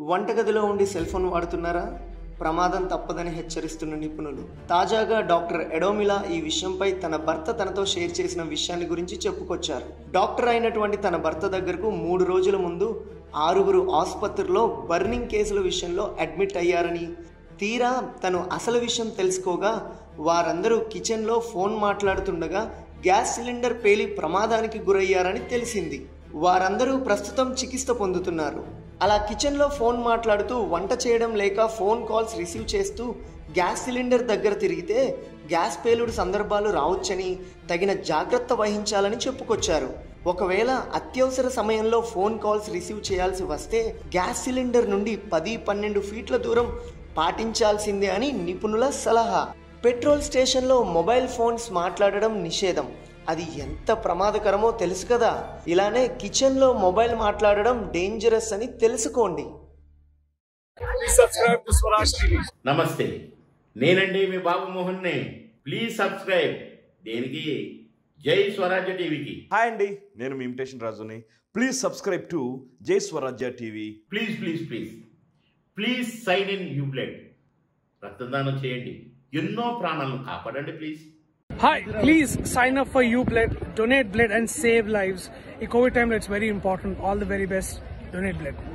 వంటగదిలో ఉండి cell phone వాడుతున్నారా ప్రమాదం తప్పదని హెచ్చరిస్తున్న నిపుణులు తాజాగా డాక్టర్ ఎడోమిలా ఈ విషయంపై తన భర్త తనతో షేర్ చేసిన విషయాన్ని గురించి చెప్పుకొచ్చారు డాక్టర్ అయినటువంటి తన భర్త దగ్గరకు మూడు రోజుల ముందు ఆరుగురు ఆసుపత్రిలో బర్నింగ్ కేసుల విషయంలో అడ్మిట్ అయ్యారని తీరా తను అసలు విషయం తెలుసుకోగా వారందరూ కిచెన్లో ఫోన్ మాట్లాడుతుండగా గ్యాస్ సిలిండర్ పేలి ప్రమాదానికి గురయ్యారని తెలిసింది వారందరూ ప్రస్తుతం చికిత్స పొందుతున్నారు అలా కిచెన్లో ఫోన్ మాట్లాడుతూ వంట చేయడం లేక ఫోన్ కాల్స్ రిసీవ్ చేస్తూ గ్యాస్ సిలిండర్ దగ్గర తిరిగితే గ్యాస్ పేలుడు సందర్భాలు రావచ్చని తగిన జాగ్రత్త వహించాలని చెప్పుకొచ్చారు ఒకవేళ అత్యవసర సమయంలో ఫోన్ కాల్స్ రిసీవ్ చేయాల్సి వస్తే గ్యాస్ సిలిండర్ నుండి పది పన్నెండు ఫీట్ల దూరం పాటించాల్సిందే అని నిపుణుల సలహా పెట్రోల్ స్టేషన్లో మొబైల్ ఫోన్స్ మాట్లాడడం నిషేధం అది ఎంత ప్రమాదకరమో తెలుసు కదా ఇలానే కిచెన్లో మొబైల్ మాట్లాడడం డేంజరస్ అని తెలుసుకోండి Please subscribe to Swaraj TV. నమస్తే నేనండి మీ బాబు మోహన్ని ప్లీజ్ సబ్స్క్రైబ్ దేనికి జై స్వరాజ్య టీవీకి హాయ్ అండి నేను మీ ఇమిటేషన్ రాజుని please subscribe to Jai Swarajya TV please please please please sign in you blood రక్తదానం చేయండి ఎన్నో ప్రాణాలను కాపాడండి please Hi, please sign up for UBlood, donate blood and save lives. In COVID time, it's very important. All the very best. Donate blood.